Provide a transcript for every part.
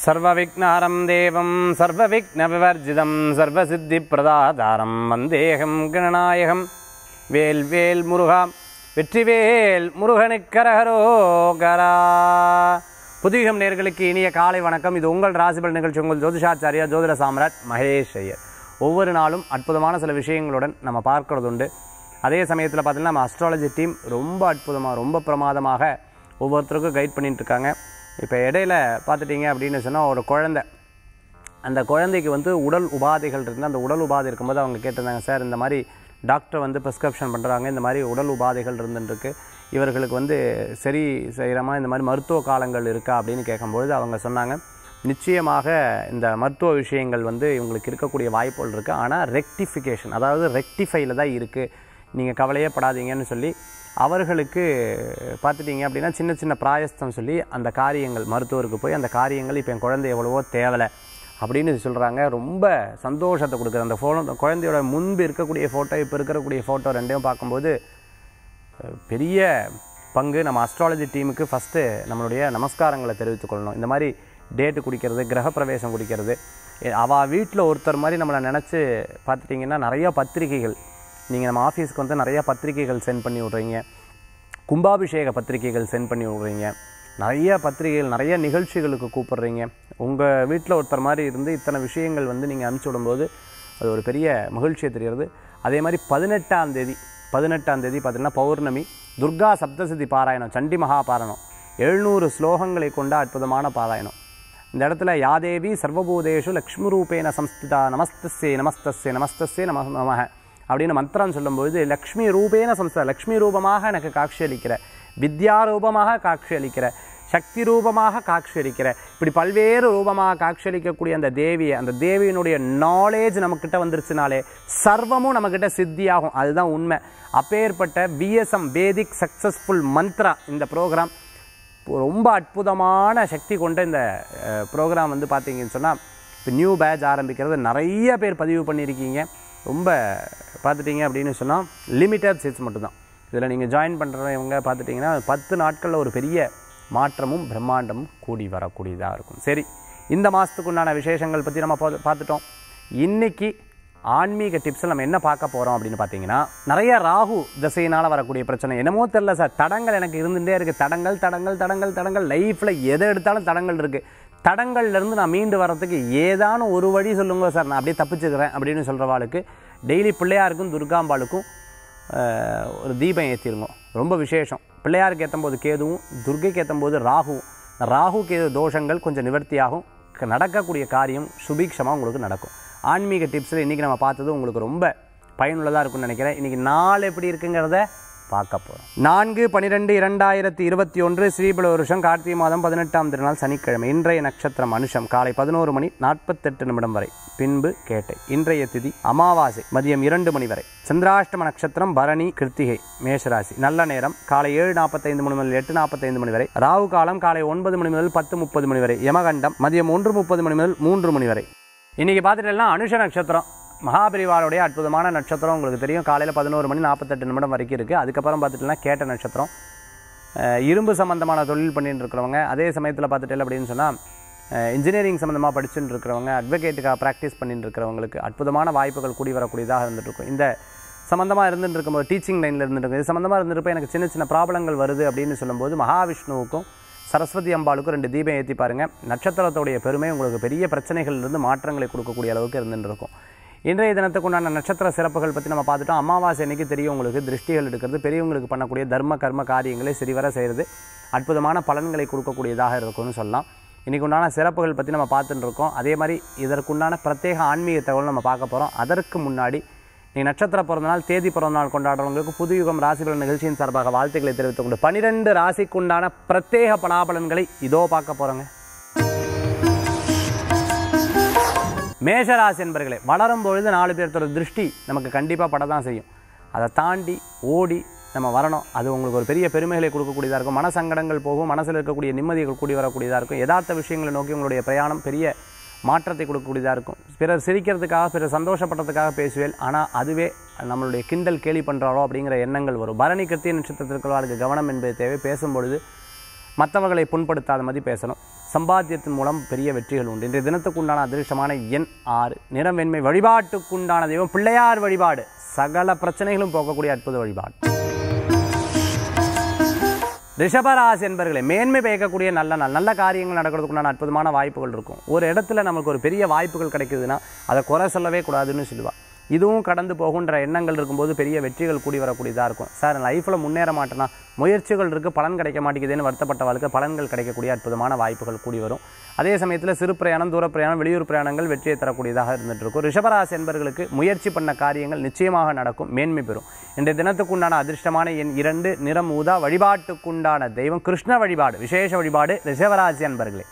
சர்வவிக்னாரம் தேவம் சர்வவிக்னவிவர்ஜிதம் சர்வசித்திப்பிரதாதாரம் வந்தேகம் கணநாயகம் வேல் வேல் முருகா வெற்றிவேல் முருகனுக்கரகரோகரா புதிகம் நேர்களுக்கு இனிய காலை வணக்கம் இது உங்கள் ராசிபல் நிகழ்ச்சி உங்கள் ஜோதிஷாச்சாரியா ஜோதிட சாம்ராட் மகேஷ் ஐயர் ஒவ்வொரு நாளும் அற்புதமான சில விஷயங்களுடன் நம்ம பார்க்கறது உண்டு அதே சமயத்தில் பார்த்தீங்கன்னா நம்ம அஸ்ட்ராலஜி டீம் ரொம்ப அற்புதமாக ரொம்ப பிரமாதமாக ஒவ்வொருத்தருக்கும் கைட் பண்ணிட்டு இருக்காங்க இப்போ இடையில பார்த்துட்டீங்க அப்படின்னு சொன்னால் ஒரு குழந்தை அந்த குழந்தைக்கு வந்து உடல் உபாதைகள் இருந்து அந்த உடல் உபாதை இருக்கும்போது அவங்க கேட்டிருந்தாங்க சார் இந்த மாதிரி டாக்டர் வந்து ப்ரிஸ்கிரிப்ஷன் பண்ணுறாங்க இந்த மாதிரி உடல் உபாதைகள் இருந்துருக்கு இவர்களுக்கு வந்து சரி செய்கிறமா இந்த மாதிரி மருத்துவ காலங்கள் இருக்கா அப்படின்னு கேட்கும்பொழுது அவங்க சொன்னாங்க நிச்சயமாக இந்த மருத்துவ விஷயங்கள் வந்து இவங்களுக்கு இருக்கக்கூடிய வாய்ப்புகள் இருக்குது ஆனால் ரெக்டிஃபிகேஷன் அதாவது ரெக்டிஃபைல தான் இருக்குது நீங்கள் கவலையே படாதீங்கன்னு சொல்லி அவர்களுக்கு பார்த்துட்டீங்க அப்படின்னா சின்ன சின்ன பிராயஸ்தம் சொல்லி அந்த காரியங்கள் மருத்துவருக்கு போய் அந்த காரியங்கள் இப்போ என் குழந்தை எவ்வளவோ தேவலை அப்படின்னு சொல்கிறாங்க ரொம்ப சந்தோஷத்தை கொடுக்குது அந்த ஃபோட்டோ குழந்தையோட முன்பு இருக்கக்கூடிய ஃபோட்டோ இப்போ இருக்கக்கூடிய ஃபோட்டோ ரெண்டையும் பார்க்கும்போது அஹ், பெரிய பங்கு நம்ம அஸ்ட்ராலஜி டீமுக்கு ஃபஸ்ட்டு நம்மளுடைய நமஸ்காரங்களை தெரிவித்துக் கொள்ளணும் இந்த மாதிரி டேட்டு குடிக்கிறது கிரகப்பிரவேசம் குடிக்கிறது எ- அவ வீட்டில் ஒருத்தர் மாதிரி நம்மளை நினச்சி பார்த்துட்டிங்கன்னா நிறைய பத்திரிகைகள் நீங்கள் நம்ம ஆஃபீஸ்க்கு வந்து நிறைய பத்திரிகைகள் சென்ட் பண்ணி விட்றீங்க கும்பாபிஷேக பத்திரிகைகள் சென்ட் பண்ணி விட்றீங்க நிறைய பத்திரிகைகள் நிறைய நிகழ்ச்சிகளுக்கு கூப்பிடுறீங்க உங்கள் வீட்டில் ஒருத்தர் மாதிரி இருந்து இத்தனை விஷயங்கள் வந்து நீங்கள் அனுப்பிச்சி விடும்போது அது ஒரு பெரிய மகிழ்ச்சியை தெரிகிறது அதே மாதிரி பதினெட்டாம் தேதி பதினெட்டாம் தேதி பார்த்தீங்கன்னா பௌர்ணமி துர்கா சப்தசதி பாராயணம் சண்டி மகா பாராயணம் எழுநூறு ஸ்லோகங்களை கொண்ட அற்புதமான பாராயணம் இந்த இடத்துல யாதேவி சர்வபூதேஷு லக்ஷ்மி ரூபேன சம்ஸ்திதா நமஸ்தஸ்யே நமஸ்தஸ்யே நமஸ்தஸ்யே நம நமக அப்படின்னு மந்திரம் சொல்லும்போது லக்ஷ்மி ரூபேன சம்ஸ்த லக்ஷ்மி ரூபமாக எனக்கு காட்சி அளிக்கிற வித்யா ரூபமாக காட்சி அளிக்கிற சக்தி ரூபமாக காட்சி அளிக்கிற இப்படி பல்வேறு ரூபமாக காட்சி அளிக்கக்கூடிய அந்த தேவியை அந்த தேவியினுடைய நாலேஜ் நம்மக்கிட்ட வந்துருச்சுனாலே சர்வமும் நம்மக்கிட்ட சித்தியாகும் அதுதான் உண்மை அப்பேற்பட்ட பிஎஸ்எம் வேதிக் சக்ஸஸ்ஃபுல் மந்த்ரா இந்த ப்ரோக்ராம் ரொம்ப அற்புதமான சக்தி கொண்ட இந்த ப்ரோக்ராம் வந்து பார்த்தீங்கன்னு சொன்னால் இப்போ நியூ பேட்ச் ஆரம்பிக்கிறது நிறைய பேர் பதிவு பண்ணியிருக்கீங்க ரொம்ப பார்த்துட்டீங்க அப்படின்னு சொன்னால் லிமிட்டட் சீட்ஸ் மட்டும்தான் இதில் நீங்கள் ஜாயின் பண்ணுறவங்க பார்த்துட்டிங்கன்னா பத்து நாட்களில் ஒரு பெரிய மாற்றமும் பிரம்மாண்டமும் கூடி வரக்கூடியதாக இருக்கும் சரி இந்த மாதத்துக்கு உண்டான விசேஷங்கள் பற்றி நம்ம பா- பார்த்துட்டோம் இன்னைக்கு ஆன்மீக டிப்ஸில் நம்ம என்ன பார்க்க போகிறோம் அப்படின்னு பார்த்தீங்கன்னா நிறைய ராகு திசையினால் வரக்கூடிய பிரச்சனை என்னமோ தெரில சார் தடங்கள் எனக்கு இருந்துகிட்டே இருக்குது தடங்கள் தடங்கள் தடங்கள் தடங்கள் லைஃப்பில் எதை எடுத்தாலும் தடங்கள் இருக்குது தடங்கள்லேருந்து நான் மீண்டு வரதுக்கு ஏதானும் ஒரு வழி சொல்லுங்க சார் நான் அப்படியே தப்பிச்சுக்கிறேன் அப்படின்னு சொல்கிறவாளுக்கு டெய்லி பிள்ளையாருக்கும் துர்காம்பாளுக்கும் ஆஹ், ஒரு தீபம் ஏற்றிருங்க ரொம்ப விசேஷம் பிள்ளையாருக்கு ஏற்றும் போது கேதுவும் துர்கைக்கு ஏற்றும் போது ராகுவும் இந்த ராகு கேது தோஷங்கள் கொஞ்சம் நிவர்த்தியாகும் க- நடக்கக்கூடிய காரியம் சுபீக்ஷமாக உங்களுக்கு நடக்கும் ஆன்மீக டிப்ஸில் இன்றைக்கி நம்ம பார்த்தது உங்களுக்கு ரொம்ப பயனுள்ளதாக இருக்கும்னு நினைக்கிறேன் இன்றைக்கி நாள் எப்படி இருக்குங்கிறத பார்க்க போகிறோம் நான்கு பன்னிரெண்டு இரண்டாயிரத்தி இருபத்தி ஒன்று ஸ்ரீபல வருஷம் கார்த்திகை மாதம் பதினெட்டாம் திருநாள் சனிக்கிழமை இன்றைய நட்சத்திரம் அனுஷம் காலை பதினோரு மணி நாற்பத்தெட்டு நிமிடம் வரை பின்பு கேட்டை இன்றைய திதி அமாவாசை மதியம் இரண்டு மணி வரை சந்திராஷ்டம நட்சத்திரம் பரணி கிருத்திகை மேஷராசி நல்ல நேரம் காலை ஏழு நாற்பத்தைந்து மணி முதல் எட்டு நாற்பத்தைந்து மணி வரை ராகு காலம் காலை ஒன்பது மணி முதல் பத்து முப்பது மணி வரை யமகண்டம் மதியம் ஒன்று முப்பது மணி முதல் மூன்று மணி வரை இன்னைக்கு பார்த்துட்டேன்னா அனுஷ நட்சத்திரம் மகாபரிவாருடைய அற்புதமான நட்சத்திரம் உங்களுக்கு தெரியும் காலையில் பதினோரு மணி நாற்பத்தெட்டு நிமிடம் வரைக்கும் இருக்குது அதுக்கப்புறம் பார்த்துட்டீங்கன்னா கேட்ட நட்சத்திரம் அஹ், இரும்பு சம்பந்தமான தொழில் பண்ணிட்டு இருக்கிறவங்க அதே சமயத்தில் பார்த்துட்டேன் அப்படின்னு சொன்னால் இன்ஜினியரிங் சம்மந்தமாக படிச்சுட்டு இருக்கிறவங்க அட்வொகேட்டுக்காக ப்ராக்டிஸ் பண்ணிட்டு இருக்கிறவங்களுக்கு அற்புதமான வாய்ப்புகள் கூடி வரக்கூடியதாக இருந்துட்டு இருக்கும் இந்த சம்மந்தமாக இருந்துட்டு இருக்கும்போது டீச்சிங் லைனில் இருந்துட்டு இருக்கும் இது சம்மந்தமாக இருந்துருப்போ எனக்கு சின்ன சின்ன ப்ராப்ளங்கள் வருது அப்படின்னு சொல்லும்போது மகாவிஷ்ணுவுக்கும் சரஸ்வதி அம்பாளுக்கும் ரெண்டு தீபம் ஏற்றி பாருங்க நட்சத்திரத்துடைய பெருமை உங்களுக்கு பெரிய பிரச்சனைகள்லேருந்து மாற்றங்களை கொடுக்கக்கூடிய அளவுக்கு இருந்துட்டு இருக்கும் இன்றைய தினத்துக்கு உண்டான நட்சத்திர சிறப்புகள் பற்றி நம்ம பார்த்துட்டோம் அமாவாசை அன்னைக்கு தெரியும் உங்களுக்கு திருஷ்டிகள் எடுக்கிறது பெரியவங்களுக்கு பண்ணக்கூடிய தர்ம கர்ம காரியங்களை சரிவர செய்கிறது அற்புதமான பலன்களை கொடுக்கக்கூடியதாக இருக்கும்னு சொல்லலாம் இன்றைக்கு உண்டான சிறப்புகள் பற்றி நம்ம பார்த்துட்டு இருக்கோம் அதே மாதிரி இதற்குண்டான பிரத்யேக ஆன்மீக தகவல் நம்ம பார்க்க போகிறோம் அதற்கு முன்னாடி நீ நட்சத்திர பிறந்தநாள் தேதி பிறந்தநாள் கொண்டாடுறவங்களுக்கு புதுயுகம் ராசிபலன் நிகழ்ச்சியின் சார்பாக வாழ்த்துக்களை தெரிவித்துக் கொண்டு பனிரெண்டு ராசிக்குண்டான பிரத்யேக பலாபலன்களை இதோ பார்க்க போகிறோங்க மேஷராசி என்பர்களே வளரும் பொழுது நாலு பேர்த்தோட திருஷ்டி நமக்கு கண்டிப்பாக பட தான் செய்யும் அதை தாண்டி ஓடி நம்ம வரணும் அது உங்களுக்கு ஒரு பெரிய பெருமைகளை கொடுக்கக்கூடியதாக இருக்கும் மனசங்கடங்கள் போகும் மனசில் இருக்கக்கூடிய நிம்மதிகள் கூடி வரக்கூடியதாக இருக்கும் யதார்த்த விஷயங்களை நோக்கி உங்களுடைய பிரயாணம் பெரிய மாற்றத்தை கொடுக்கக்கூடியதாக இருக்கும் பிறர் சிரிக்கிறதுக்காக பிறர் சந்தோஷப்படுறதுக்காக பேசுவேன் ஆனால் அதுவே நம்மளுடைய கிண்டல் கேலி பண்ணுறாளோ அப்படிங்கிற எண்ணங்கள் வரும் பரணி கிருத்திய நட்சத்திரத்திற்கு கவனம் என்பது தேவை பேசும்பொழுது மற்றவர்களை புண்படுத்தாத மாதிரி பேசணும் சம்பாத்தியத்தின் மூலம் பெரிய வெற்றிகள் உண்டு இன்றைய தினத்துக்குண்டான அதிர்ஷ்டமான எண் ஆறு நிறம் வெண்மை வழிபாட்டுக்குண்டான தெய்வம் பிள்ளையார் வழிபாடு சகல பிரச்சனைகளும் போக்கக்கூடிய அற்புத வழிபாடு ரிஷபராசி என்பர்களே மேன்மை பயக்கக்கூடிய நல்ல நாள் நல்ல காரியங்கள் நடக்கிறதுக்குண்டான அற்புதமான வாய்ப்புகள் இருக்கும் ஒரு இடத்துல நமக்கு ஒரு பெரிய வாய்ப்புகள் கிடைக்குதுன்னா அதை குறை சொல்லவே கூடாதுன்னு சொல்லுவா இதுவும் கடந்து போகுன்ற எண்ணங்கள் இருக்கும்போது பெரிய வெற்றிகள் கூடி வரக்கூடியதாக இருக்கும் சார் லைஃப்பில் முன்னேற மாட்டேனா முயற்சிகள் இருக்குது பலன் கிடைக்க மாட்டேங்குதுன்னு வருத்தப்பட்ட வாழ்க்கை பலன்கள் கிடைக்கக்கூடிய அற்புதமான வாய்ப்புகள் கூடி வரும் அதே சமயத்தில் சிறு பிரயாணம் தூர பிரயாணம் வெளியூர் பிரயாணங்கள் வெற்றியை தரக்கூடியதாக இருந்துட்டு இருக்கும் ரிஷபராசி என்பர்களுக்கு முயற்சி பண்ண காரியங்கள் நிச்சயமாக நடக்கும் மேன்மை பெறும் இன்றைய தினத்துக்குண்டான அதிர்ஷ்டமான எண் இரண்டு நிறம் ஊதா வழிபாட்டுக்குண்டான தெய்வம் கிருஷ்ண வழிபாடு விசேஷ வழிபாடு ரிஷபராசி அன்பர்களே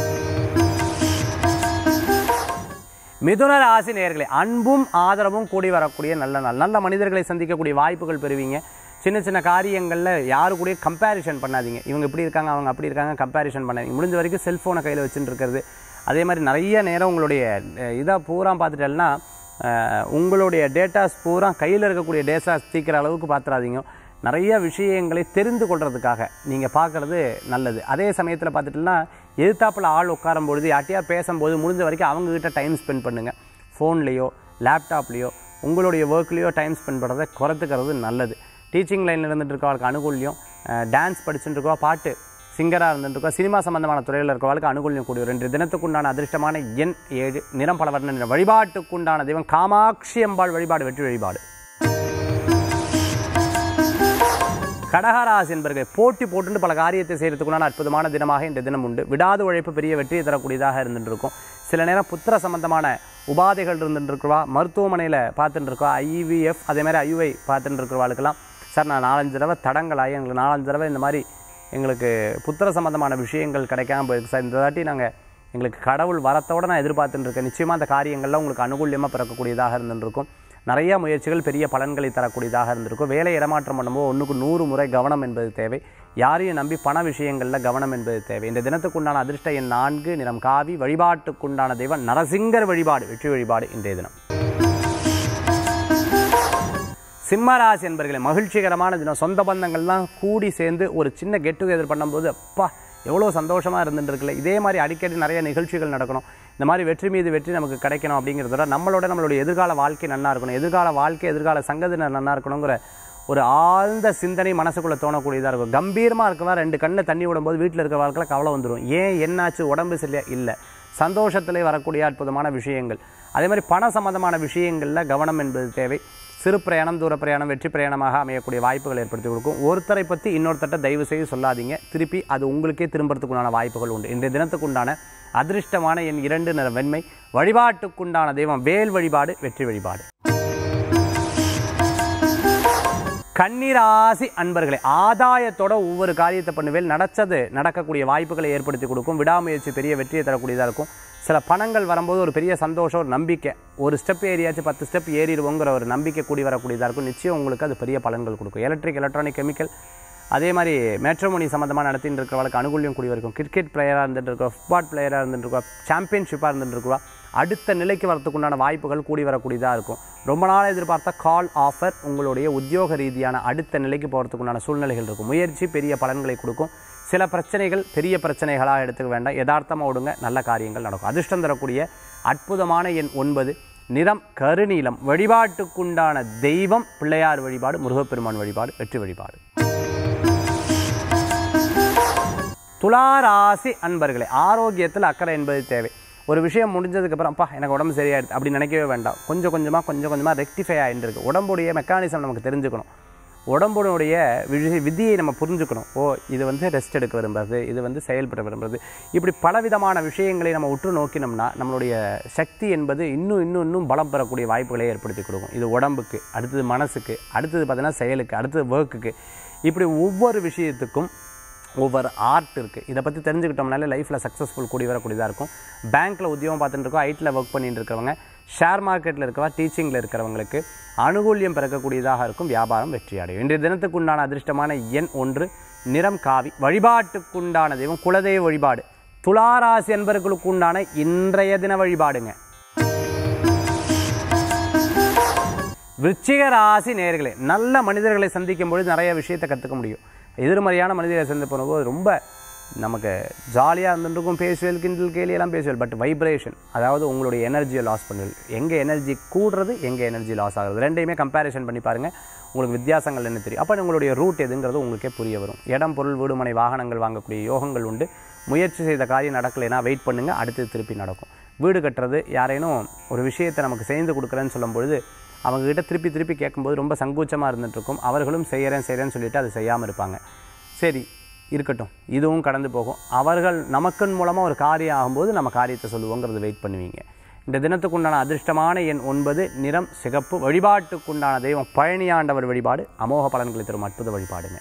மிதுன ராசி நேயர்களே அன்பும் ஆதரவும் கூடி வரக்கூடிய நல்ல நாள் நல்ல மனிதர்களை சந்திக்கக்கூடிய வாய்ப்புகள் பெறுவீங்க சின்ன சின்ன காரியங்களில் யாரு கூட கம்பேரிஷன் பண்ணாதீங்க இவங்க இப்படி இருக்காங்க அவங்க அப்படி இருக்காங்க கம்பேரிஷன் பண்ணாதீங்க முடிஞ்ச வரைக்கும் செல்ஃபோனை கையில் வச்சுட்டு இருக்கிறது அதே மாதிரி நிறைய நேரம் உங்களுடைய இதை பூரா பார்த்துட்டேன்னா அஹ், உங்களுடைய டேட்டாஸ் பூரா கையில் இருக்கக்கூடிய டேட்டாஸ் தீக்கிற அளவுக்கு பார்த்துறாதீங்க நிறைய விஷயங்களை தெரிந்து கொள்றதுக்காக நீங்கள் பார்க்குறது நல்லது அதே சமயத்தில் பார்த்துட்டோம்னா எதிர்த்தாப்பில் ஆள் உட்காரும் பொழுது யார்ட்டையா பேசும்போது முடிஞ்ச வரைக்கும் அவங்கக்கிட்ட டைம் ஸ்பெண்ட் பண்ணுங்கள் ஃபோன்லேயோ லேப்டாப்லேயோ உங்களுடைய ஒர்க்லேயோ டைம் ஸ்பெண்ட் பண்ணுறதை குறைத்துக்கிறது நல்லது டீச்சிங் லைனில் இருந்துட்டு இருக்கவங்களுக்கு அனுகூல்யம் டான்ஸ் படிச்சுட்டு இருக்கவா பாட்டு சிங்கராக இருந்துட்டு இருக்கோம் சினிமா சம்பந்தமான துறையில் இருக்கிறவங்களுக்கு அனுகூல்யம் கூடிய ரெண்டு தினத்துக்குண்டான அதிர்ஷ்டமான எண் ஏழு நிறம் பல வர்ண நிறம் வழிபாட்டுக்குண்டான தெய்வம் காமாட்சி அம்பாள் வழிபாடு வெற்றி வழிபாடு கடகராசி என்பர்கள் போட்டி போட்டுட்டு பல காரியத்தை செய்கிறதுக்குண்டான அற்புதமான தினமாக இந்த தினம் உண்டு விடாத உழைப்பு பெரிய வெற்றியை தரக்கூடியதாக இருந்துட்டு இருக்கும் சில நேரம் புத்திர சம்பந்தமான உபாதைகள் இருந்துட்டு இருக்கிறவா மருத்துவமனையில் பார்த்துட்டு இருக்கவா ஐவிஎஃப் அதே மாதிரி ஐயுஐ பார்த்துட்டு இருக்கிறவாளுக்கெல்லாம் சார் நான் நாலஞ்சு தடவை தடங்களாகி எங்களுக்கு நாலஞ்சு தடவை இந்த மாதிரி எங்களுக்கு புத்திர சம்பந்தமான விஷயங்கள் கிடைக்காம போயிருக்கு சார் இந்த தாட்டி நாங்கள் எங்களுக்கு கடவுள் வரத்தோட நான் எதிர்பார்த்துட்டு இருக்கேன் நிச்சயமாக அந்த காரியங்கள்லாம் உங்களுக்கு அனுகூல்யமாக பிறக்கக்கூடியதாக இருந்துருக்கும் நிறைய முயற்சிகள் பெரிய பலன்களை தரக்கூடியதாக இருந்திருக்கும் வேலை இடமாற்றம் பண்ணும்போது ஒன்றுக்கு நூறு முறை கவனம் என்பது தேவை யாரையும் நம்பி பண விஷயங்களில் கவனம் என்பது தேவை இந்த தினத்துக்குண்டான அதிர்ஷ்ட எண் நான்கு நிறம் காவி வழிபாட்டுக்குண்டான தெய்வம் நரசிங்கர் வழிபாடு வெற்றி வழிபாடு இன்றைய தினம் சிம்மராசி என்பர்களே மகிழ்ச்சிகரமான தினம் சொந்த பந்தங்கள்லாம் கூடி சேர்ந்து ஒரு சின்ன கெட் டுகெதர் பண்ணும்போது அப்பா எவ்வளோ சந்தோஷமாக இருந்துட்டு இருக்குல்ல இதே மாதிரி அடிக்கடி நிறைய நிகழ்ச்சிகள் நடக்கணும் இந்த மாதிரி வெற்றி மீது வெற்றி நமக்கு கிடைக்கணும் அப்படிங்கிறத விட நம்மளோட நம்மளுடைய எதிர்கால வாழ்க்கை நல்லா இருக்கணும் எதிர்கால வாழ்க்கை எதிர்கால சங்கதினர் நல்லா இருக்கணுங்கிற ஒரு ஆழ்ந்த சிந்தனை மனசுக்குள்ளே தோணக்கூடியதாக இருக்கும் கம்பீரமாக இருக்கவா ரெண்டு கண்ணை தண்ணி விடும்போது வீட்டில் இருக்கிற வாழ்க்கையில் கவலை வந்துடும் ஏன் என்னாச்சு உடம்பு சரியா இல்லை சந்தோஷத்திலே வரக்கூடிய அற்புதமான விஷயங்கள் அதே மாதிரி பண சம்பந்தமான விஷயங்களில் கவனம் என்பது தேவை சிறு பிரயாணம் தூர பிரயாணம் வெற்றி பிரயாணமாக அமையக்கூடிய வாய்ப்புகள் ஏற்படுத்தி கொடுக்கும் ஒருத்தரை பற்றி இன்னொருத்தட்ட தயவு செய்து சொல்லாதீங்க திருப்பி அது உங்களுக்கே திரும்புறதுக்குண்டான வாய்ப்புகள் உண்டு இன்றைய தினத்துக்குண்டான அதிர்ஷ்டமான என் இரண்டு நிற வெண்மை வழிபாட்டுக்குண்டான தெய்வம் வேல் வழிபாடு வெற்றி வழிபாடு கன்னிராசி அன்பர்களே ஆதாயத்தோட ஒவ்வொரு காரியத்தை பண்ணுவேல் நடச்சது நடக்கக்கூடிய வாய்ப்புகளை ஏற்படுத்தி கொடுக்கும் விடாமுயற்சி பெரிய வெற்றியை தரக்கூடியதாக இருக்கும் சில பணங்கள் வரும்போது ஒரு பெரிய சந்தோஷம் ஒரு நம்பிக்கை ஒரு ஸ்டெப் ஏறியாச்சு பத்து ஸ்டெப் ஏறிடுவோங்கிற ஒரு நம்பிக்கை கூடி வரக்கூடியதாக இருக்கும் நிச்சயம் உங்களுக்கு அது பெரிய பலன்கள் கொடுக்கும் எலக்ட்ரிக் எலக்ட்ரானிக் கெமிக்கல் அதே மாதிரி மேட்ரோமணி சம்மந்தமாக நடத்திட்டு இருக்கிறவளுக்கு அனுகூல்யம் கூடி வரைக்கும் கிரிக்கெட் பிளேயராக இருந்துட்டு இருக்கா ஃபுட்பால் பிளேயராக இருந்துட்டு இருக்கா சாம்பியன்ஷிப்பாக இருந்துட்டு இருக்கா அடுத்த நிலைக்கு வரத்துக்குண்டான வாய்ப்புகள் கூடி வரக்கூடியதாக இருக்கும் ரொம்ப நாள் எதிர்பார்த்த கால் ஆஃபர் உங்களுடைய உத்தியோக ரீதியான அடுத்த நிலைக்கு போகிறதுக்குண்டான சூழ்நிலைகள் இருக்கும் முயற்சி பெரிய பலன்களை கொடுக்கும் சில பிரச்சனைகள் பெரிய பிரச்சனைகளாக எடுத்துக்க வேண்டாம் யதார்த்தமாக விடுங்க நல்ல காரியங்கள் நடக்கும் அதிர்ஷ்டம் தரக்கூடிய அற்புதமான எண் ஒன்பது நிறம் கருநீலம் வழிபாட்டுக்குண்டான தெய்வம் பிள்ளையார் வழிபாடு முருகப்பெருமான் வழிபாடு வெற்றி வழிபாடு துளாராசி அன்பர்களே ஆரோக்கியத்தில் அக்கறை என்பது தேவை ஒரு விஷயம் முடிஞ்சதுக்கப்புறம் அப்பா எனக்கு உடம்பு சரியாயிடுது அப்படி நினைக்கவே வேண்டாம் கொஞ்சம் கொஞ்சமாக கொஞ்சம் கொஞ்சமாக ரெக்டிஃபை ஆகிட்டு இருக்கு உடம்புடைய மெக்கானிசம் நமக்கு தெரிஞ்சுக்கணும் உடம்புடைய விஷய விதியை நம்ம புரிஞ்சுக்கணும் ஓ இது வந்து ரெஸ்ட் எடுக்க விரும்புறது இது வந்து செயல்பட விரும்புறது இப்படி பலவிதமான விஷயங்களை நம்ம உற்று நோக்கினோம்னா நம்மளுடைய சக்தி என்பது இன்னும் இன்னும் இன்னும் பலம் பெறக்கூடிய வாய்ப்புகளை ஏற்படுத்தி கொடுக்கும் இது உடம்புக்கு அடுத்தது மனசுக்கு அடுத்தது பார்த்தீங்கன்னா செயலுக்கு அடுத்தது ஒர்க்குக்கு இப்படி ஒவ்வொரு விஷயத்துக்கும் ஒவ்வொரு ஆர்ட் இருக்குது இதை பற்றி தெரிஞ்சுக்கிட்டோம்னாலே லைஃப்பில் சக்ஸஸ்ஃபுல் கூடி வரக்கூடியதாக இருக்கும் பேங்க்கில் உத்தியோகம் பார்த்துட்டு இருக்கோம் ஐட்டில் ஒர்க் பண்ணிட்டு இருக்கிறவங்க ஷேர் மார்க்கெட்டில் இருக்கவா டீச்சிங்கில் இருக்கிறவங்களுக்கு அனுகூல்யம் பிறக்கக்கூடியதாக இருக்கும் வியாபாரம் வெற்றி அடையும் இன்றைய தினத்துக்கு உண்டான அதிர்ஷ்டமான எண் ஒன்று நிறம் காவி வழிபாட்டுக்குண்டான தெய்வம் குலதெய்வ வழிபாடு துளாராசி என்பவர்களுக்கு உண்டான இன்றைய தின வழிபாடுங்க விருச்சிக ராசி நேர்களே நல்ல மனிதர்களை சந்திக்கும் பொழுது நிறைய விஷயத்தை கற்றுக்க முடியும் எதிர்மறையான மனிதர்களை சந்திப்போது ரொம்ப நமக்கு ஜாலியாக இருந்துருக்கும் பேசுவேல் கிண்டல் கேலி எல்லாம் பேசுவேல் பட் வைப்ரேஷன் அதாவது உங்களுடைய எனர்ஜியை லாஸ் பண்ணுவேல் எங்கே எனர்ஜி கூடுறது எங்கே எனர்ஜி லாஸ் ஆகுறது ரெண்டையுமே கம்பேரிசன் பண்ணி பாருங்கள் உங்களுக்கு வித்தியாசங்கள் என்ன தெரியும் அப்போ உங்களுடைய ரூட் எதுங்கிறது உங்களுக்கே புரிய வரும் இடம் பொருள் வீடுமனை வாகனங்கள் வாங்கக்கூடிய யோகங்கள் உண்டு முயற்சி செய்த காரியம் நடக்கலைன்னா வெயிட் பண்ணுங்கள் அடுத்து திருப்பி நடக்கும் வீடு கட்டுறது யாரேனும் ஒரு விஷயத்தை நமக்கு செய்து கொடுக்குறேன்னு சொல்லும் பொழுது அவங்ககிட்ட திருப்பி திருப்பி கேட்கும்போது ரொம்ப சங்கூச்சமாக இருந்துட்டு இருக்கும் அவர்களும் செய்கிறேன் செய்கிறேன்னு சொல்லிட்டு அதை செய்யாமல் இருப்பாங்க சரி இருக்கட்டும் இதுவும் கடந்து போகும் அவர்கள் நமக்கன் மூலமாக ஒரு காரியம் ஆகும்போது நம்ம காரியத்தை சொல்லுவோங்கிறது வெயிட் பண்ணுவீங்க இந்த தினத்துக்குண்டான அதிர்ஷ்டமான எண் ஒன்பது நிறம் சிகப்பு வழிபாட்டுக்குண்டான தெய்வம் பழனியாண்டவர் வழிபாடு அமோக பலன்களை தரும் அற்புத வழிபாடுங்க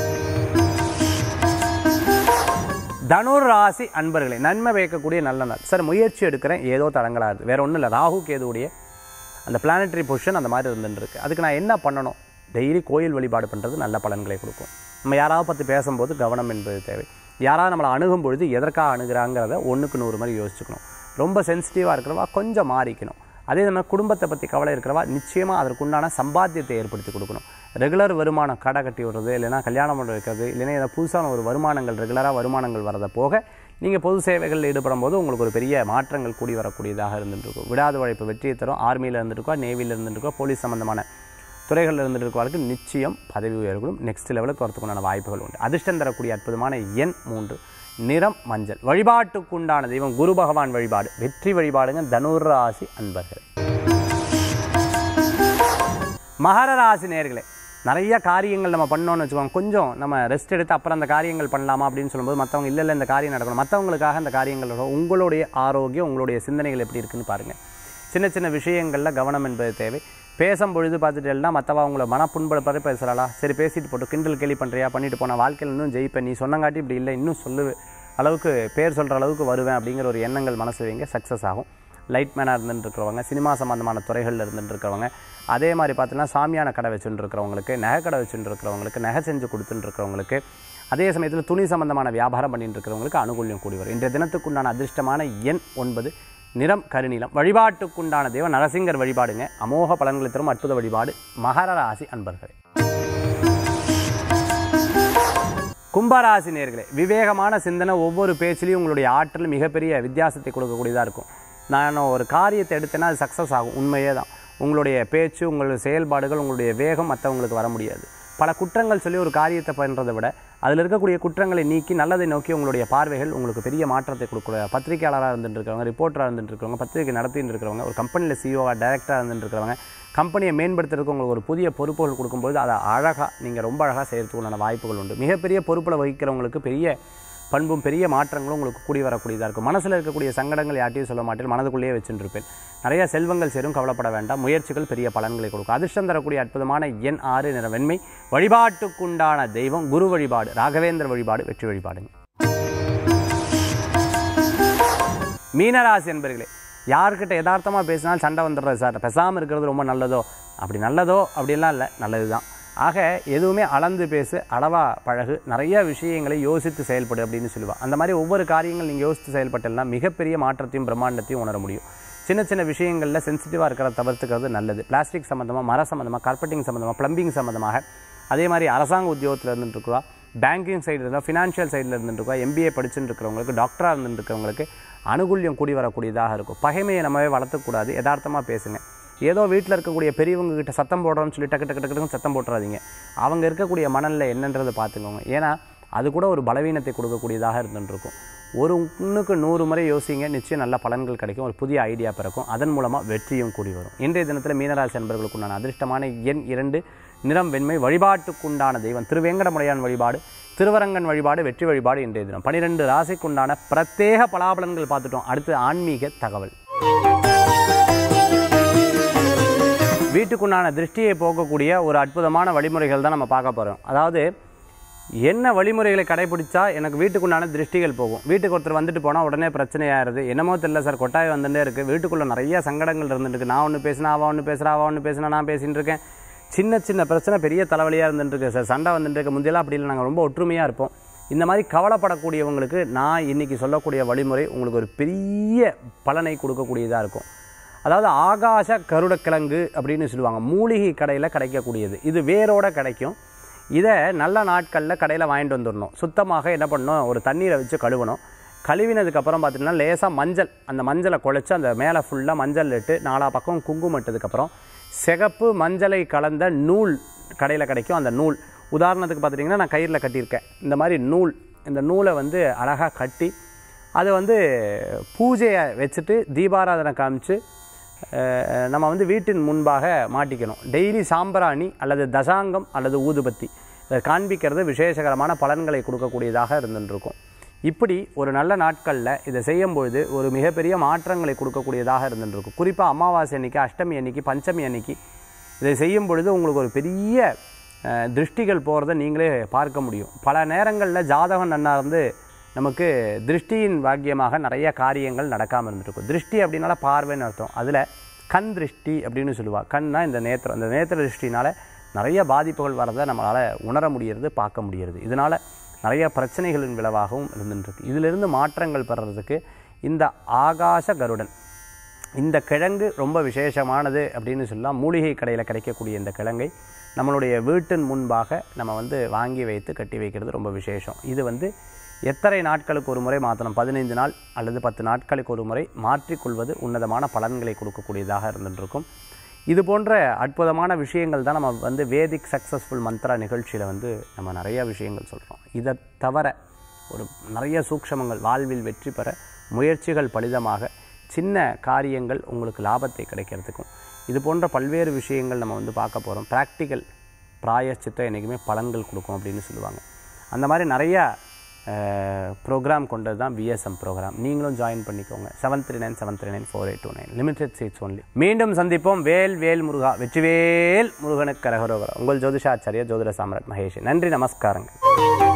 தனுர் ராசி அன்பர்களே நன்மை வைக்கக்கூடிய நல்ல நாள் சார் முயற்சி எடுக்கிறேன் ஏதோ தடங்களாக இருக்குது வேற ஒன்றும் இல்லை ராகு கேதுவுடைய அந்த பிளானட்டரி பொசிஷன் அந்த மாதிரி இருந்துட்டு இருக்கு அதுக்கு நான் என்ன பண்ணணும் டெய்லி கோயில் வழிபாடு பண்ணுறது நல்ல பலன்களை கொடுக்கும் நம்ம யாராவது பற்றி பேசும்போது கவனம் என்பது தேவை யாராவது நம்மளை அணுகும் பொழுது எதற்காக அணுகிறாங்கிறத ஒன்றுக்கு நூறு மாதிரி யோசிச்சுக்கணும் ரொம்ப சென்சிட்டிவாக இருக்கிறவா கொஞ்சம் மாறிக்கணும் அதே மாதிரி குடும்பத்தை பற்றி கவலை இருக்கிறவா நிச்சயமாக அதற்குண்டான சம்பாத்தியத்தை ஏற்படுத்தி கொடுக்கணும் ரெகுலர் வருமானம் கடை கட்டி விடுறது இல்லைன்னா கல்யாணம் பண்ண வைக்கிறது இல்லைன்னா ஏதாவது புதுசான ஒரு வருமானங்கள் ரெகுலராக வருமானங்கள் வரதை போக நீங்கள் பொது சேவைகளில் ஈடுபடும் போது உங்களுக்கு ஒரு பெரிய மாற்றங்கள் கூடி வரக்கூடியதாக இருந்துருக்கும் விடாத உழைப்பு வெற்றியை தரும் ஆர்மியில் இருந்துருக்கோ நேவியில் இருந்துருக்கோ போலீஸ் சம்மந்தமான துறைகளில் இருந்துட்டு இருக்கவர்களுக்கு நிச்சயம் பதவி உயர்வுகளும் நெக்ஸ்ட் லெவலுக்கு வரத்துக்குண்டான வாய்ப்புகள் உண்டு அதிர்ஷ்டம் தரக்கூடிய அற்புதமான எண் மூன்று நிறம் மஞ்சள் வழிபாட்டுக்குண்டான தெய்வம் குரு பகவான் வழிபாடு வெற்றி வழிபாடுங்க தனுர் ராசி அன்பர்கள் மகர ராசி நேர்களே நிறைய காரியங்கள் நம்ம பண்ணோம்னு வச்சுக்கோங்க கொஞ்சம் நம்ம ரெஸ்ட் எடுத்து அப்புறம் அந்த காரியங்கள் பண்ணலாமா அப்படின்னு சொல்லும்போது மற்றவங்க இல்லை இல்லை இந்த காரியம் நடக்கணும் மற்றவங்களுக்காக இந்த காரியங்கள் நடக்கும். உங்களுடைய ஆரோக்கியம் உங்களுடைய சிந்தனைகள் எப்படி இருக்குன்னு பாருங்கள் சின்ன சின்ன விஷயங்களில் கவனம் என்பது தேவை பேசும் பொழுது பார்த்துட்டேன்னா மற்றவா உங்களை மன புண்படுப்பாரு பேசுகிறாளா சரி பேசிட்டு போட்டு கிண்டல் கேலி பண்ணுறியா பண்ணிட்டு போன வாழ்க்கையில் இன்னும் ஜெயிப்பேன் நீ சொன்னங்காட்டி இப்படி இல்லை இன்னும் சொல்லு அளவுக்கு பேர் சொல்கிற அளவுக்கு வருவேன் அப்படிங்கிற ஒரு எண்ணங்கள் மனசு வைங்க சக்ஸஸ் ஆகும் லைட் மேனாக இருந்துட்டு இருக்கிறவங்க சினிமா சம்மந்தமான துறைகளில் இருந்துட்டு இருக்கிறவங்க அதே மாதிரி பார்த்தீங்கன்னா சாமியான கடை வச்சுட்டு இருக்கிறவங்களுக்கு நகை கடை வச்சுட்டு இருக்கிறவங்களுக்கு நகை செஞ்சு கொடுத்துட்டு இருக்கிறவங்களுக்கு அதே சமயத்தில் துணி சம்பந்தமான வியாபாரம் பண்ணிட்டு இருக்கிறவங்களுக்கு அனுகூல்யம் கூடி வரும் இன்றைய தினத்துக்குண்டான அதிர்ஷ்டமான எண் ஒன்பது நிறம் கருநீலம் வழிபாட்டுக்குண்டான தெய்வம் நரசிங்கர் வழிபாடுங்க அமோக பலன்களை தரும் அற்புத வழிபாடு மகர ராசி அன்பர்களே கும்பராசி நேர்களே விவேகமான சிந்தனை ஒவ்வொரு பேச்சிலையும் உங்களுடைய ஆற்றல் மிகப்பெரிய வித்தியாசத்தை கொடுக்கக்கூடியதாக இருக்கும் நான் ஒரு காரியத்தை எடுத்தேன்னா அது சக்ஸஸ் ஆகும் உண்மையே தான் உங்களுடைய பேச்சு உங்களுடைய செயல்பாடுகள் உங்களுடைய வேகம் மற்றவங்களுக்கு வர முடியாது பல குற்றங்கள் சொல்லி ஒரு காரியத்தை பண்ணுறதை விட அதில் இருக்கக்கூடிய குற்றங்களை நீக்கி நல்லதை நோக்கி உங்களுடைய பார்வைகள் உங்களுக்கு பெரிய மாற்றத்தை கொடுக்கக்கூடிய பத்திரிகையாளராக இருந்துட்டு இருக்கிறவங்க ரிப்போர்ட்டராக இருந்துட்டு இருக்கிறவங்க பத்திரிகை நடத்திட்டு இருக்கிறவங்க ஒரு கம்பெனியில் சிஓவாக டைரக்டராக இருந்துட்டு இருக்கிறவங்க கம்பெனியை மேம்படுத்துறதுக்கு உங்களுக்கு ஒரு புதிய பொறுப்புகள் கொடுக்கும்போது அதை அழகாக நீங்கள் ரொம்ப அழகாக செய்கிறதுக்குண்டான வாய்ப்புகள் உண்டு மிகப்பெரிய பொறுப்பில் வகிக்கிறவங்களுக்கு பெரிய பண்பும் பெரிய மாற்றங்களும் உங்களுக்கு கூடி வரக்கூடியதாக இருக்கும் மனசில் இருக்கக்கூடிய சங்கடங்கள் யார்ட்டையும் சொல்ல மாட்டேன் மனதுக்குள்ளேயே வச்சுட்டு இருப்பேன் நிறைய செல்வங்கள் சேரும் கவலைப்பட வேண்டாம் முயற்சிகள் பெரிய பலன்களை கொடுக்கும் அதிர்ஷ்டம் தரக்கூடிய அற்புதமான எண் ஆறு நிற வெண்மை வழிபாட்டுக்குண்டான தெய்வம் குரு வழிபாடு ராகவேந்திர வழிபாடு வெற்றி வழிபாடுங்க மீனராசி என்பர்களே யார்கிட்ட யதார்த்தமாக பேசினாலும் சண்டை வந்துடுறது சார் பேசாமல் இருக்கிறது ரொம்ப நல்லதோ அப்படி நல்லதோ அப்படிலாம் இல்லை நல்லது தான் ஆக எதுவுமே அளந்து பேசு அளவா பழகு நிறைய விஷயங்களை யோசித்து செயல்படு அப்படின்னு சொல்லுவாள் அந்த மாதிரி ஒவ்வொரு காரியங்கள் நீங்கள் யோசித்து செயல்பட்டேன்னா மிகப்பெரிய மாற்றத்தையும் பிரம்மாண்டத்தையும் உணர முடியும் சின்ன சின்ன விஷயங்களில் சென்சிட்டிவாக இருக்கிறத தவிர்த்துக்கிறது நல்லது பிளாஸ்டிக் சம்மந்தமாக மர சம்மந்தமாக கார்பெட்டிங் சம்மந்தமாக ப்ளம்பிங் சம்மந்தமாக அதே மாதிரி அரசாங்க உத்தியோகத்தில் இருந்துட்டு இருக்கிறா பேங்கிங் சைடு இருந்தால் ஃபினான்ஷியல் சைடில் இருந்துட்டு இருக்கா எம்பிஏ படிச்சுட்டு இருக்கிறவங்களுக்கு டாக்டராக இருந்துட்டு இருக்கிறவங்களுக்கு அனுகூல்யம் கூடி வரக்கூடியதாக இருக்கும் பகைமையை நம்மவே வளர்த்தக்கூடாது யதார்த்தமாக பேசுங்க ஏதோ வீட்டில் இருக்கக்கூடிய பெரியவங்க கிட்ட சத்தம் போடுறோம்னு சொல்லி டக்கு டக்கு டக்குன்னு சத்தம் போட்டுறாதீங்க அவங்க இருக்கக்கூடிய மனநிலை என்னன்றதை பார்த்துக்கோங்க ஏன்னா அது கூட ஒரு பலவீனத்தை கொடுக்கக்கூடியதாக இருந்துட்டு இருக்கும் ஒரு ஒன்றுக்கு நூறு முறை யோசிங்க நிச்சயம் நல்ல பலன்கள் கிடைக்கும் ஒரு புதிய ஐடியா பிறக்கும் அதன் மூலமாக வெற்றியும் கூடி வரும் இன்றைய தினத்தில் மீனராசி அன்பர்களுக்குண்டான அதிர்ஷ்டமான எண் இரண்டு நிறம் வெண்மை வழிபாட்டுக்குண்டான தெய்வம் திருவேங்கடமுடையான் வழிபாடு திருவரங்கன் வழிபாடு வெற்றி வழிபாடு இன்றைய தினம் பனிரெண்டு ராசிக்குண்டான பிரத்யேக பலாபலன்கள் பார்த்துட்டோம் அடுத்து ஆன்மீக தகவல் வீட்டுக்குண்டான திருஷ்டியை போக்கக்கூடிய ஒரு அற்புதமான வழிமுறைகள் தான் நம்ம பார்க்க போகிறோம் அதாவது என்ன வழிமுறைகளை கடைபிடிச்சா எனக்கு வீட்டுக்குண்டான திருஷ்டிகள் போகும் வீட்டுக்கு ஒருத்தர் வந்துட்டு போனால் உடனே பிரச்சனையாயிருது என்னமோ தெரியல சார் கொட்டாய் வந்துட்டே இருக்குது வீட்டுக்குள்ளே நிறைய சங்கடங்கள் இருந்துட்டு இருக்கு நான் ஒன்று பேசினா அவன் ஒன்று பேசுகிறா அவன் ஒன்று பேசினா நான் பேசிட்டு இருக்கேன் சின்ன சின்ன பிரச்சனை பெரிய தலைவலியாக இருந்துட்டு இருக்கு சார் சண்டை வந்துட்டு இருக்கு முந்தியெல்லாம் அப்படி இல்லை நாங்கள் ரொம்ப ஒற்றுமையாக இருப்போம் இந்த மாதிரி கவலைப்படக்கூடியவங்களுக்கு நான் இன்னைக்கு சொல்லக்கூடிய வழிமுறை உங்களுக்கு ஒரு பெரிய பலனை கொடுக்கக்கூடியதாக இருக்கும் அதாவது ஆகாச கருடக்கிழங்கு அப்படின்னு சொல்லுவாங்க மூலிகை கடையில் கிடைக்கக்கூடியது இது வேரோட கிடைக்கும் இதை நல்ல நாட்களில் கடையில் வாங்கிட்டு வந்துடணும் சுத்தமாக என்ன பண்ணணும் ஒரு தண்ணீரை வச்சு கழுவணும் கழுவினதுக்கப்புறம் பார்த்தீங்கன்னா லேசாக மஞ்சள் அந்த மஞ்சளை குழைச்சி அந்த மேலே ஃபுல்லாக மஞ்சள் இட்டு நாலா பக்கம் குங்குமம் இட்டதுக்கப்புறம் சிகப்பு மஞ்சளை கலந்த நூல் கடையில் கிடைக்கும் அந்த நூல் உதாரணத்துக்கு பார்த்துட்டிங்கன்னா நான் கயிறில் கட்டியிருக்கேன் இந்த மாதிரி நூல் இந்த நூலை வந்து அழகாக கட்டி அதை வந்து பூஜையை வச்சுட்டு தீபாராதனை காமிச்சு அஹ், நம்ம வந்து வீட்டின் முன்பாக மாட்டிக்கணும் டெய்லி சாம்பிராணி அல்லது தசாங்கம் அல்லது ஊதுபத்தி இதை காண்பிக்கிறது விசேஷகரமான பலன்களை கொடுக்கக்கூடியதாக இருந்துருக்கும் இப்படி ஒரு நல்ல நாட்களில் இதை செய்யும்பொழுது ஒரு மிகப்பெரிய மாற்றங்களை கொடுக்கக்கூடியதாக இருந்துருக்கும் குறிப்பாக அமாவாசை அன்னைக்கு அஷ்டமி அன்னைக்கு பஞ்சமி அன்னைக்கு இதை செய்யும் பொழுது உங்களுக்கு ஒரு பெரிய அஹ், திருஷ்டிகள் போகிறத நீங்களே பார்க்க முடியும் பல நேரங்களில் ஜாதகம் நன்னா இருந்து நமக்கு திருஷ்டியின் பாக்கியமாக நிறைய காரியங்கள் நடக்காமல் இருந்துருக்கும் திருஷ்டி அப்படின்னால பார்வைன்னு அர்த்தம் அதில் கண் திருஷ்டி அப்படின்னு சொல்லுவாள் கண்ணா இந்த நேத்திரம் இந்த நேத்திர திருஷ்டினால நிறைய பாதிப்புகள் வரதை நம்மளால் உணர முடியறது பார்க்க முடியறது இதனால் நிறைய பிரச்சனைகளின் விளைவாகவும் இருந்துருக்கு இதிலிருந்து மாற்றங்கள் பெறுறதுக்கு இந்த ஆகாச கருடன் இந்த கிழங்கு ரொம்ப விசேஷமானது அப்படின்னு சொல்லலாம் மூலிகை கடையில் கிடைக்கக்கூடிய இந்த கிழங்கை நம்மளுடைய வீட்டின் முன்பாக நம்ம வந்து வாங்கி வைத்து கட்டி வைக்கிறது ரொம்ப விசேஷம் இது வந்து எத்தனை நாட்களுக்கு ஒரு முறை மாற்றணும் பதினைந்து நாள் அல்லது பத்து நாட்களுக்கு ஒரு முறை மாற்றிக்கொள்வது உன்னதமான பலன்களை கொடுக்கக்கூடியதாக இருந்துருக்கும் இது போன்ற அற்புதமான விஷயங்கள் தான் நம்ம வந்து வேதிக் சக்ஸஸ்ஃபுல் மந்த்ரா நிகழ்ச்சியில் வந்து நம்ம நிறைய விஷயங்கள் சொல்கிறோம் இதை தவிர ஒரு நிறைய சூக்ஷமங்கள் வாழ்வில் வெற்றி பெற முயற்சிகள் பலிதமாக சின்ன காரியங்கள் உங்களுக்கு லாபத்தை கிடைக்கிறதுக்கும் இது போன்ற பல்வேறு விஷயங்கள் நம்ம வந்து பார்க்க போகிறோம் ப்ராக்டிக்கல் பிராயச்சித்தம் என்றைக்குமே பலன்கள் கொடுக்கும் அப்படின்னு சொல்லுவாங்க அந்த மாதிரி நிறையா ப்ரோக்ராம் கொண்டது தான் பிஎஸ்எம் ப்ரோக்ராம் நீங்களும் ஜாயின் பண்ணிக்கோங்க seven three nine seven three nine four eight two nine limited seats only மீண்டும் சந்திப்போம் வேல் வேல் முருகா வெற்றிவேல் முருகனுக்கு கரகரோகரா உங்கள் ஜோதிஷாச்சாரியா ஜோதிட சாம்ராட் மகேஷ் நன்றி நமஸ்காரங்கள்